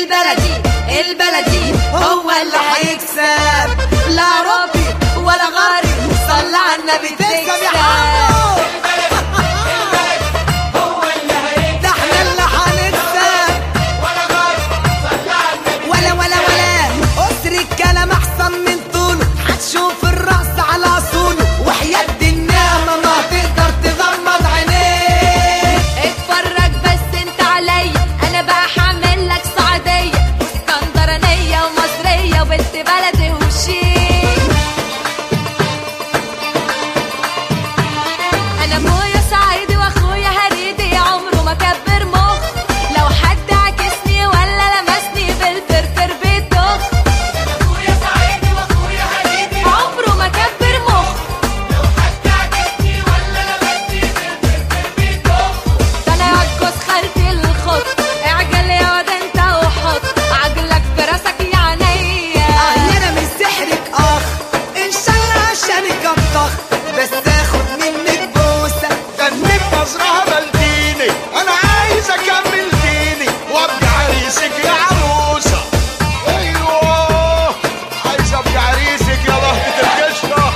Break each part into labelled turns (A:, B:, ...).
A: البلدي البلدي هو اللي هيكسب لا ربي ولا غاري صلى على النبي
B: تكسب يا
A: تكسب
B: حمو
C: هو اللي هيكسب
B: ده احنا اللي هنكسب
C: ولا غير صلى على النبي
B: ولا ولا ولا قصر الكلام احسن من طوله هتشوف الرأس على اصوله وحياة النعمة ما تقدر تغمض عينيك
A: اتفرج بس انت عليا انا بقى هعمل لك سعوديه اسكندرانيه ومصريه وبنت بلدي وشيك انا ابويا صعيدي واخويا هريدي عمره ما كبر مخ لو حد عكسني ولا لمسني بالفرفر بيتخ
C: ابويا سعيدي واخويا هريدي
A: عمره ما كبر مخ
C: لو حد عكسني ولا لمسني بالفرفر بيدوخ
A: ده انا عجوز خالتي الخط اعجل يا واد انت وحط عجلك في راسك يا عينيا
B: اهلنا من سحرك اخ ان شاء الله عشانك الطخ بس اخد منك بوسة
D: غنيت نظرها بلديني انا عايز اكمل ديني وابقى عريسك يا عروسه ايوه عايز ابقى عريسك يا لهجه القشطه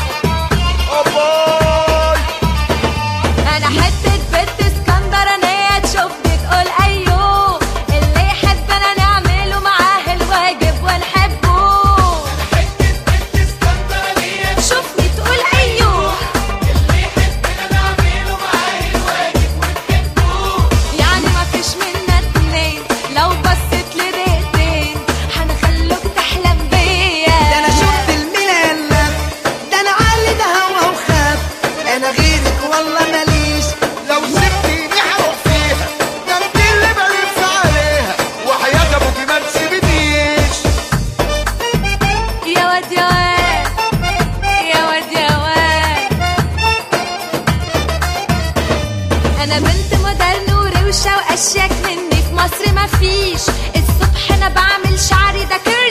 D: اباي
A: انا حتة بنت اسكندرانية تشوفني تقول ايوه اللي يحبنا نعمله معاه الواجب ونحبه
C: حتة بنت اسكندرانية
A: شوفني تقول ايوه
C: اللي يحبنا نعمله معاه الواجب ونحبه
A: يعني ما فيش منا اتنين لو بصيت لي دقيقتين هنخلوك تحلم
B: ده
A: بيا
B: انا شفت الملل ده انا عالي ده هوا وخاف انا غيرك والله ماليش
D: لو سبتيني هروح فيها ده انت اللي بلف عليها وحياة ابوكي ما تسيبنيش
A: يا واد يا واد يا واد يا واد انا بنت مودرن وروشه واشيك مني في مصر مفيش الصبح انا بعمل شعري ده كيرلي